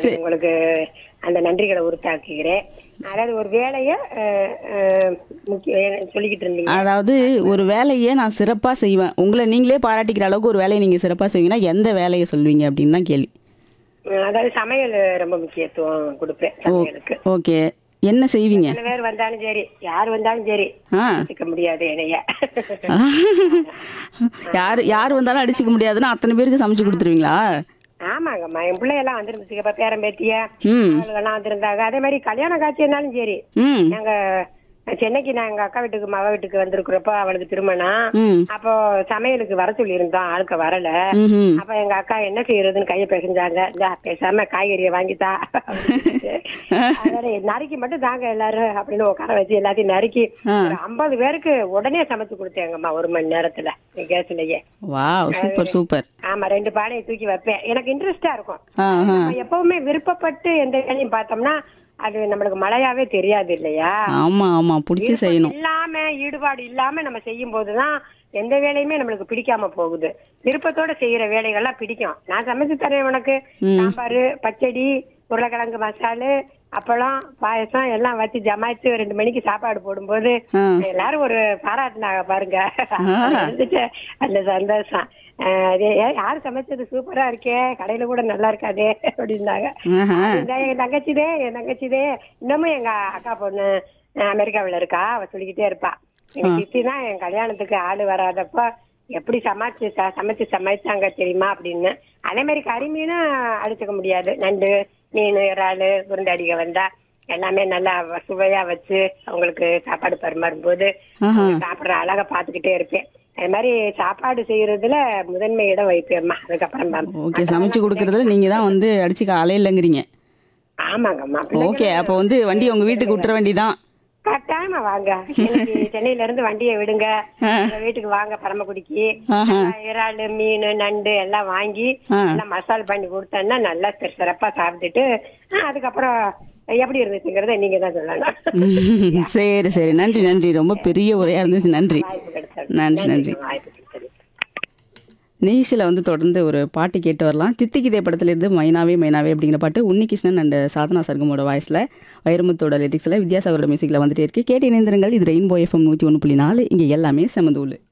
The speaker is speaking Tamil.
உங்களுக்கு அந்த நன்றிகளை உறுத்தாக்குகிறேன் அதாவது ஒரு வேலைய அஹ், அஹ், முக்கிய சொல்லிக்கிட்டு இருந்தீங்க அதாவது ஒரு வேலையை நான் சிறப்பா செய்வேன் உங்களை நீங்களே பாராட்டிக்கிற அளவுக்கு ஒரு வேலையை நீங்க சிறப்பா செய்வீங்கன்னா எந்த வேலையை சொல்வீங்க அப்படின்னு தான் கேள்வி அஹ், அதாவது சமையல் ரொம்ப முக்கியத்துவம் கொடுப்பேன் சமையலுக்கு ஓகே என்ன செய்வீங்க எத்தனை பேர் வந்தாலும் சரி யார் வந்தாலும் சரி ஆ வச்சுக்க முடியாது என்னைய யார் யார் வந்தாலும் அடிச்சுக்க முடியாதுன்னா அத்தனை பேருக்கு சமைச்சு கொடுத்துருவீங்களா ஆமாங்கம்மா என் பிள்ளையெல்லாம் வந்துருந்துச்சு இப்ப பேரன் பேத்திய ம் அவளுகெல்லாம் வந்திருந்தாங்க அதே மாதிரி கல்யாண காட்சி இருந்தாலும் சரி ம் நாங்க சென்னைக்கு நான் எங்க அக்கா வீட்டுக்கு மக வீட்டுக்கு வந்திருக்கிறப்ப அவளுக்கு திருமணம் ம் அப்போ சமையலுக்கு வர சொல்லி இருந்தோம் ஆளுக்க வரல ம் அப்ப எங்க அக்கா என்ன செய்யறதுன்னு கைய பேசிஞ்சாங்க இந்த பேசாம காய்கறியை வாங்கித்தா அப்படின்னு. அதோட நறுக்கி மட்டும் தாங்க எல்லாரும் அப்படின்னு உட்கார வச்சு எல்லாத்தையும் நறுக்கி ஒரு ஐம்பது பேருக்கு உடனே சமைச்சு கொடுத்தேங்கம்மா ஒரு மணி நேரத்துல கேஸ்லயே வாவ் சூப்பர் சூப்பர் ஆமா ரெண்டு பானையை தூக்கி வைப்பேன் எனக்கு இன்ட்ரெஸ்டா இருக்கும் ஆ ஆ நம்ம எப்பவுமே விருப்பப்பட்டு எந்த வேலையும் பார்த்தோம்னா அது நம்மளுக்கு மழையாவே தெரியாது இல்லையா ஆமா ஆமா பிடிச்சி செய்யணும் இல்லாம ஈடுபாடு இல்லாம நம்ம செய்யும் போதுதான் எந்த வேலையுமே நம்மளுக்கு பிடிக்காம போகுது விருப்பத்தோட செய்யற வேலைகள்லாம் பிடிக்கும் நான் சமைச்சு தரேன் உனக்கு சாம்பார் பச்சடி உருளைக்கிழங்கு மசாலு அப்பளம் பாயசம் எல்லாம் வச்சு ஜமாய்ச்சு ரெண்டு மணிக்கு சாப்பாடு போடும்போது ஆ. எல்லாரும் ஒரு பாராட்டுனாங்க பாருங்க இருந்துச்சு அந்த சந்தோஷம் அஹ் அது ஏ, யாரு சமைச்சது சூப்பரா இருக்கே கடையில கூட நல்லா இருக்காதே அப்படின்னாங்க ஆஹா. இந்த என் தங்கச்சிதே என் தங்கச்சிதே இன்னமும் எங்க அக்கா பொண்ணு அஹ், அமெரிக்காவுல இருக்கா அவ சொல்லிக்கிட்டே இருப்பா எங்க சித்தி தான் என் கல்யாணத்துக்கு ஆளு வராதப்ப எப்படி சமைச்சு ச- சமைச்சு சமைச்சாங்க தெரியுமா அப்படின்னு அதே மாதிரி கறி மீனும் அடிச்சுக்க முடியாது நண்டு மீன் இறாலு குருண்டாடிக வந்தா எல்லாமே நல்லா வ- சுவையா வச்சு அவங்களுக்கு சாப்பாடு பரிமாறும் போது சாப்பிடுற அழகா பாத்துக்கிட்டே இருப்பேன் அது மாதிரி சாப்பாடு செய்யறதுல முதன்மை இடம் வைப்பேம்மா அதுக்கப்புறம் தான் ஓகே சமைச்சு கொடுக்கறதுல நீங்க தான் வந்து அடிச்சுக்க அலையிலங்கிறீங்க ஆமாங்கம்மா ஓகே அப்போ வந்து வண்டி உங்க வீட்டுக்கு விட்டுற வேண்டிதான் கட்டாயமா வாங்க இன்னைக்கு சென்னையில இருந்து வண்டியை விடுங்க எங்க வீட்டுக்கு வாங்க பரமக்குடிக்கு ஆஹா. நல்லா இறாலு மீன் நண்டு எல்லாம் வாங்கி ஆ. எல்லாம் மசால் பண்ணி கொடுத்தேன்னா நல்லா சிற- சிறப்பா சாப்பிட்டுட்டு ஆ, அதுக்கப்புறம் எப்படி இருந்துச்சுங்கிறத நீங்க தான் சொல்லணும் சரி சரி நன்றி நன்றி ரொம்ப பெரிய உரையா இருந்துச்சு நன்றி வாய்ப்பு கிடைச்சது நன்றி நன்றி வாய்ப்பு கிடைச்சது நிகழ்ச்சியில் வந்து தொடர்ந்து ஒரு பாட்டு கேட்டு வரலாம் தித்திக்கிதே படத்துலேருந்து மைனாவே மைனாவே அப்படிங்கிற பாட்டு உன்னிகிருஷ்ணன் அண்ட் சாதனா சர்கமோட வாய்ஸில் வைரமுத்தோட லிரிக்ஸில் வித்யாசாகரோட மியூசிக்கில் வந்துட்டே இருக்கு கேட்டு இணைந்திருங்கள் இது ரெயின்போ எஃப்எம் நூற்றி ஒன்று புள்ளி நாலு இங்கே எல்லாமே செமந்தூள்